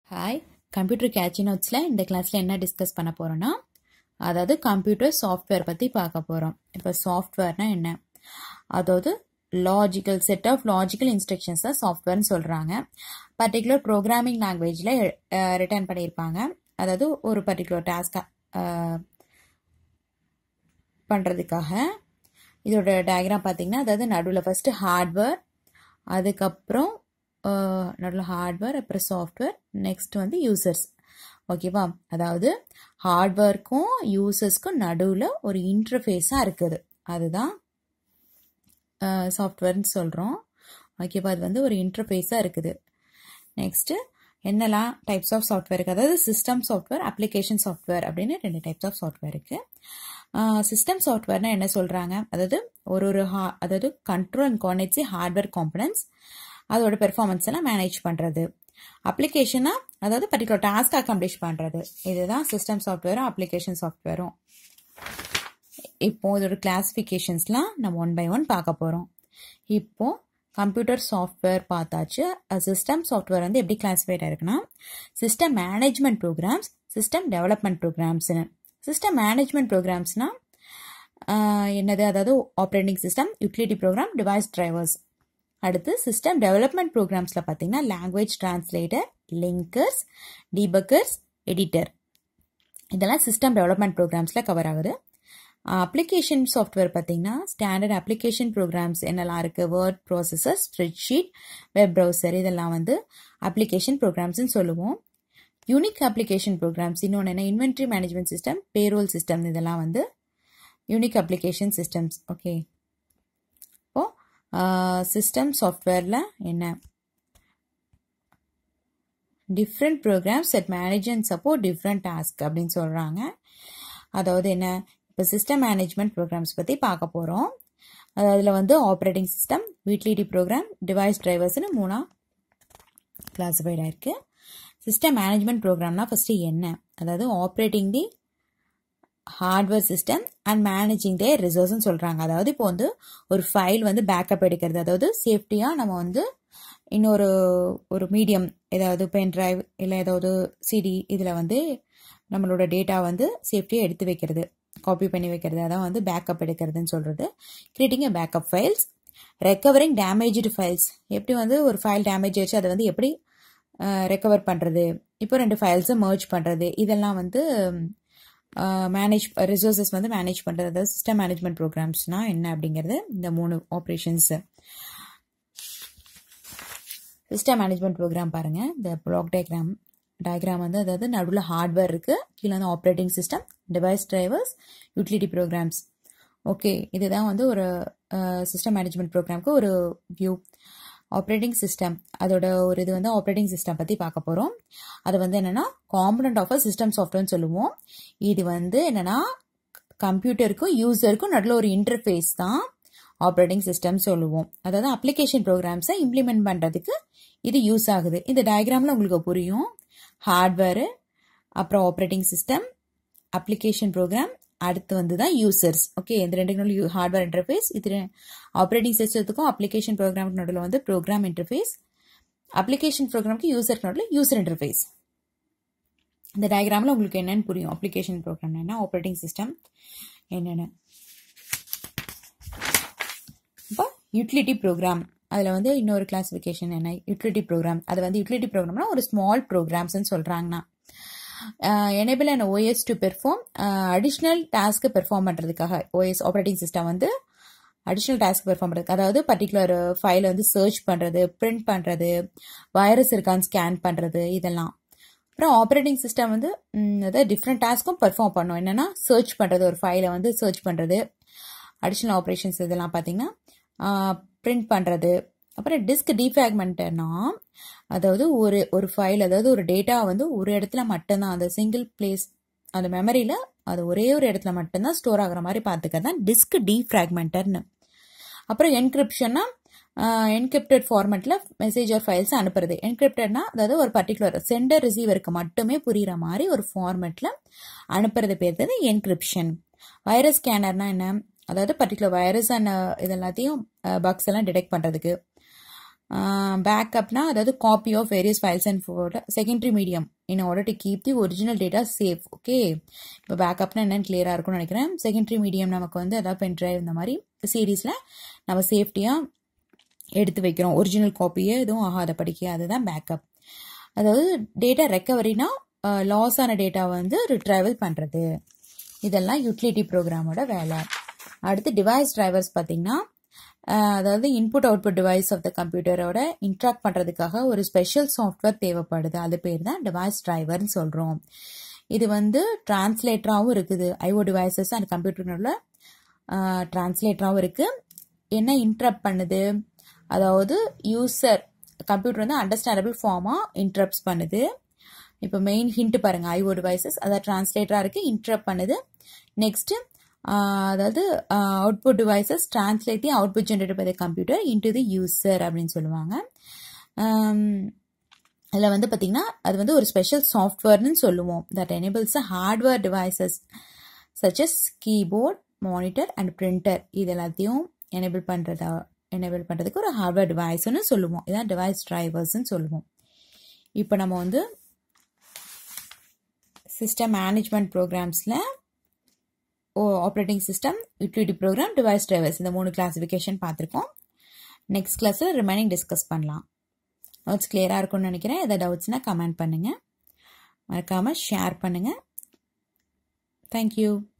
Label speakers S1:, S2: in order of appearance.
S1: hi computer catchy நோட்ஸில் இந்த கிளாஸில் என்ன டிஸ்கஸ் பண்ண போகிறோன்னா அதாவது கம்ப்யூட்டர் சாஃப்ட்வேர் பற்றி பார்க்க போகிறோம் இப்போ சாஃப்ட்வேர்னா என்ன அதாவது logical set of logical instructions தான் சாஃப்ட்வேர்னு சொல்கிறாங்க பர்டிகுலர் ப்ரோக்ராமிங் லாங்குவேஜில் ரிட்டர்ன் பண்ணியிருப்பாங்க அதாவது ஒரு பர்டிகுலர் டாஸ்க்கை பண்ணுறதுக்காக இதோட டயக்ராம் பார்த்தீங்கன்னா அதாவது நடுவில் ஃபஸ்ட்டு ஹார்ட்வேர் அதுக்கப்புறம் நடுவில் ஹார்ட்வேர் அப்புறம் சாஃப்ட்வேர் நெக்ஸ்ட் வந்து யூசர்ஸ் ஓகேவா அதாவது ஹார்ட்வேர்க்கும் யூசர்ஸ்க்கும் நடுவில் ஒரு இன்டர்ஃபேஸாக இருக்குது அதுதான் சாஃப்ட்வேர்னு சொல்கிறோம் ஓகேவா அது வந்து ஒரு இன்டர்ஃபேஸாக இருக்குது நெக்ஸ்ட்டு என்னெல்லாம் டைப்ஸ் ஆஃப் சாஃப்ட்வேர் இருக்குது அதாவது சிஸ்டம் சாஃப்ட்வேர் அப்ளிகேஷன் சாஃப்ட்வேர் அப்படின்னு ரெண்டு டைப்ஸ் ஆஃப் சாஃப்ட்வேர் இருக்குது சிஸ்டம் சாஃப்ட்வேர்னா என்ன சொல்கிறாங்க அதாவது ஒரு ஒரு ஹா அதாவது control and coordinates hardware components அதோட பெர்ஃபார்மன்ஸ் எல்லாம் மேனேஜ் பண்ணுறது அப்ளிகேஷனா அதாவது பர்டிகுலர் டாஸ்க் அக்கம்ப்ளிஷ் பண்ணுறது இதுதான் சிஸ்டம் சாஃப்ட்வேரும் அப்ளிகேஷன் சாஃப்ட்வேரும் இப்போ இதோட கிளாஸிஃபிகேஷன்ஸ்லாம் நம்ம ஒன் பை ஒன் பார்க்க போகிறோம் இப்போ கம்ப்யூட்டர் சாஃப்ட்வேர் பார்த்தாச்சு சிஸ்டம் சாஃப்ட்வேர் வந்து எப்படி கிளாஸிஃபைட் ஆயிருக்குன்னா system management programs system development ப்ரோக்ராம்ஸ்னு சிஸ்டம் மேனேஜ்மெண்ட் ப்ரோக்ராம்ஸ்னால் என்னது அதாவது operating system utility program device drivers அடுத்து சிஸ்டம் டெவலப்மெண்ட் ப்ரோக்ராம்ஸில் பார்த்தீங்கன்னா language translator linkers debuggers editor இதெல்லாம் சிஸ்டம் டெவலப்மெண்ட் ப்ரோக்ராம்ஸில் கவர் ஆகுது அப்ளிகேஷன் சாஃப்ட்வேர் பார்த்தீங்கன்னா ஸ்டாண்டர்ட் அப்ளிகேஷன் ப்ரோக்ராம்ஸ் என்னெல்லாம் இருக்குது word processor spreadsheet web browser இதெல்லாம் வந்து அப்ளிகேஷன் ப்ரோக்ராம்ஸ்னு சொல்லுவோம் யூனிக் அப்ளிகேஷன் ப்ரோக்ராம்ஸ் இன்னொன்று என்ன inventory management system payroll system இதெல்லாம் வந்து யூனிக் அப்ளிகேஷன் சிஸ்டம்ஸ் ஓகே இப்போது சிஸ்டம் சாஃப்ட்வேரில் என்ன different programs set manage and support different task அப்படின்னு சொல்கிறாங்க அதாவது என்ன இப்போ சிஸ்டம் மேனேஜ்மெண்ட் ப்ரோக்ராம்ஸ் பற்றி பார்க்க போகிறோம் அதில் வந்து operating system utility program device டிரைவர்ஸ்னு மூணாக கிளாஸிஃபைட் ஆயிருக்கு சிஸ்டம் மேனேஜ்மெண்ட் ப்ரோக்ராம்னா ஃபஸ்ட்டு என்ன அதாவது operating the hardware system and managing the ரிசோர்ஸ்னு சொல்கிறாங்க அதாவது இப்போ வந்து ஒரு ஃபைல் வந்து பேக்கப் எடுக்கிறது அதாவது சேஃப்டியாக நம்ம வந்து இன்னொரு ஒரு மீடியம் ஏதாவது பென் ட்ரைவ் இல்லை ஏதாவது சிடி இதில் வந்து நம்மளோட டேட்டா வந்து சேஃப்டியாக எடுத்து வைக்கிறது காப்பி பண்ணி வைக்கிறது அதான் வந்து பேக்கப் எடுக்கிறதுன்னு சொல்கிறது creating a backup files recovering damaged files எப்படி வந்து ஒரு ஃபைல் டேமேஜ் ஆச்சு அதை வந்து எப்படி ரெக்கவர் பண்ணுறது இப்போ ரெண்டு ஃபைல்ஸை மர்ஜ் பண்ணுறது இதெல்லாம் வந்து மேனேஜ் ரிசோர்ஸஸ் வந்து மேனேஜ் பண்ணுறது அதாவது சிஸ்டம் மேனேஜ்மெண்ட் ப்ரோக்ராம்ஸ்னால் என்ன அப்படிங்கிறது இந்த மூணு ஆப்ரேஷன்ஸு சிஸ்டம் மேனேஜ்மெண்ட் ப்ரோக்ராம் பாருங்கள் இந்த பிளாக் டயக்ராம் டயக்ராம் வந்து அதாவது நடுவில் ஹார்ட்வேர் இருக்குது கீழே வந்து operating system device drivers utility programs okay இதுதான் வந்து ஒரு சிஸ்டம் மேனேஜ்மெண்ட் ப்ரோக்ராம்க்கு ஒரு வியூ ஆப்ரேட்டிங் சிஸ்டம் அதோட ஒரு இது வந்து ஆப்ரேட்டிங் சிஸ்டம் பற்றி பார்க்க போகிறோம் அது வந்து என்னென்னா காம்பனண்ட் ஆஃப் அ சிஸ்டம் சாஃப்ட்வேர்னு சொல்லுவோம் இது வந்து என்னென்னா கம்ப்யூட்டருக்கும் யூசருக்கும் நடுவில் ஒரு இன்டர்ஃபேஸ் தான் ஆப்ரேட்டிங் சிஸ்டம் சொல்லுவோம் அதாவது அப்ளிகேஷன் ப்ரோக்ராம்ஸை இம்ப்ளிமெண்ட் பண்ணுறதுக்கு இது யூஸ் ஆகுது இந்த டயக்ராமில் உங்களுக்கு புரியும் ஹார்ட்வேரு அப்புறம் ஆப்ரேட்டிங் சிஸ்டம் அப்ளிகேஷன் ப்ரோக்ராம் அடுத்து வந்து தான் யூசர்ஸ் ஓகே இந்த ரெண்டு ஹார்ட்வேர் இன்டர்ஃபேஸ் இது ஆப்ரேட்டிங் சிஸ்டத்துக்கும் அப்ளிகேஷன் ப்ரோக்ராமுக்கு நடுவில் வந்து ப்ரோக்ராம் இன்டர்ஃபேஸ் அப்ளிகேஷன் ப்ரோக்ராமுக்கு யூசருக்கு நடுவில் யூசர் இன்டர்ஃபேஸ் இந்த டயக்ராமில் உங்களுக்கு என்னென்னு புரியும் அப்ளிகேஷன் ப்ரோக்ராம் என்ன ஆப்ரேட்டிங் சிஸ்டம் என்னென்ன இப்போ யூட்டிலிட்டி ப்ரோக்ராம் அதில் வந்து இன்னொரு கிளாஸிஃபிகேஷன் என்ன யூட்டிலிட்டி ப்ரோக்ராம் அது வந்து யூட்டிலிட்டி ப்ரோக்ராம்னா ஒரு ஸ்மால் ப்ரோக்ராம்ஸ்னு சொல்கிறாங்கன்னா enable and OS to perform additional task perform பண்ணுறதுக்காக ஓஎஸ் ஆப்ரேட்டிங் சிஸ்டம் வந்து அடிஷ்னல் டாஸ்க் பெர்ஃபார்ம் பண்ணுறதுக்கு அதாவது பர்டிகுலர் ஃபைலை வந்து சர்ச் பண்ணுறது பிரிண்ட் பண்ணுறது வைரஸ் இருக்கான்னு ஸ்கேன் பண்ணுறது இதெல்லாம் அப்புறம் ஆப்ரேட்டிங் சிஸ்டம் வந்து அதாவது டிஃப்ரெண்ட் டாஸ்க்கும் பெர்ஃபார்ம் பண்ணும் என்னென்னா சர்ச் பண்ணுறது ஒரு ஃபைலை வந்து சர்ச் பண்ணுறது அடிஷ்னல் ஆப்ரேஷன்ஸ் இதெல்லாம் பார்த்தீங்கன்னா பிரிண்ட் பண்ணுறது அப்புறம் டிஸ்க் டிஃப்ராக்மெண்ட்னா அதாவது ஒரு ஒரு ஃபைல் அதாவது ஒரு டேட்டா வந்து ஒரு இடத்துல மட்டும்தான் அந்த சிங்கிள் பிளேஸ் அந்த மெமரியில் அது ஒரே ஒரு இடத்துல மட்டும்தான் ஸ்டோர் ஆகிற மாதிரி பார்த்துக்க தான் டிஸ்க் டிஃப்ராக்மெண்டர்னு அப்புறம் என்கிரிப்ஷன்னா என்கிரிப்டட் ஃபார்மேட்டில் மெசேஜ் ஆர் ஃபைல்ஸ் அனுப்புறது என்கிரிப்டட்னா அதாவது ஒரு பர்டிகுலர் சென்டர் ரிசீவருக்கு மட்டுமே புரிகிற மாதிரி ஒரு ஃபார்மேட்டில் அனுப்புறது பேர் தான் என்கிரிப்ஷன் வைரஸ் ஸ்கேனர்னா என்ன அதாவது பர்டிகுலர் வைரஸ் அண்ட் இது எல்லாத்தையும் பக்ஸ் எல்லாம் டிடெக்ட் பண்ணுறதுக்கு பேக்கப்னா அதாவது copy of various files and photo secondary medium in order to keep the original data safe okay இப்போ பேக்கப்னா என்னன்னு கிளியராக இருக்கும்னு நினைக்கிறேன் செகண்டரி மீடியம் நமக்கு வந்து அதாவது பென் ட்ரைவ் இந்த மாதிரி சீரீஸில் நம்ம சேஃப்டியாக எடுத்து வைக்கிறோம் ஒரிஜினல் காப்பியே எதுவும் ஆகாத படிக்க அதுதான் பேக்கப் அதாவது டேட்டா ரெக்கவரினா லாஸ் ஆன டேட்டா வந்து ரிட்ராவல் பண்ணுறது இதெல்லாம் யூட்டிலிட்டி ப்ரோக்ராமோட வேலை அடுத்து டிவைஸ் டிரைவர்ஸ் பார்த்தீங்கன்னா அதாவது input output device of the கம்ப்யூட்டரோட இன்ட்ராக்ட் பண்ணுறதுக்காக ஒரு ஸ்பெஷல் சாஃப்ட்வேர் தேவைப்படுது அது பேர் தான் டிவைஸ் டிரைவர்னு சொல்கிறோம் இது வந்து டிரான்ஸ்லேட்டராகவும் இருக்குது ஐஓ டிவைசஸ் அண்ட் கம்ப்யூட்டரோட டிரான்ஸ்லேட்டராகவும் இருக்குது என்ன இன்ட்ரப்ட் பண்ணுது அதாவது யூசர் கம்ப்யூட்டர் வந்து அண்டர்ஸ்டாண்டபிள் ஃபார்மாக இன்ட்ரப்ட்ஸ் பண்ணுது இப்போ மெயின் ஹிண்ட் பாருங்கள் ஐஓ டிவைசஸ் அதை டிரான்ஸ்லேட்டராக இருக்குது இன்ட்ரப்ட் பண்ணுது நெக்ஸ்ட்டு அதாவது output devices translate the output generate by the computer into the user அப்படின்னு சொல்லுவாங்க அதில் வந்து பார்த்திங்கன்னா அது வந்து ஒரு ஸ்பெஷல் சாஃப்ட்வேர்னு சொல்லுவோம் that enables a hardware devices such as keyboard monitor and printer இது எல்லாத்தையும் எனேபிள் பண்ணுறதா எனேபிள் பண்ணுறதுக்கு ஒரு ஹார்ட்வேர் டிவைஸ்னு சொல்லுவோம் இதான் டிவைஸ் டிரைவர்ஸ்ன்னு சொல்லுவோம் இப்போ நம்ம வந்து சிஸ்டம் மேனேஜ்மெண்ட் ப்ரோக்ராம்ஸில் ஓ operating system utility program device drivers இந்த மூணு கிளாஸிஃபிகேஷன் பார்த்துருக்கோம் நெக்ஸ்ட் கிளாஸில் ரிமைனிங் டிஸ்கஸ் பண்ணலாம் நோட்ஸ் கிளியராக இருக்கும்னு நினைக்கிறேன் எதாவது டவுட்ஸ்னால் கமெண்ட் பண்ணுங்கள் மறக்காமல் ஷேர் பண்ணுங்கள் தேங்க்யூ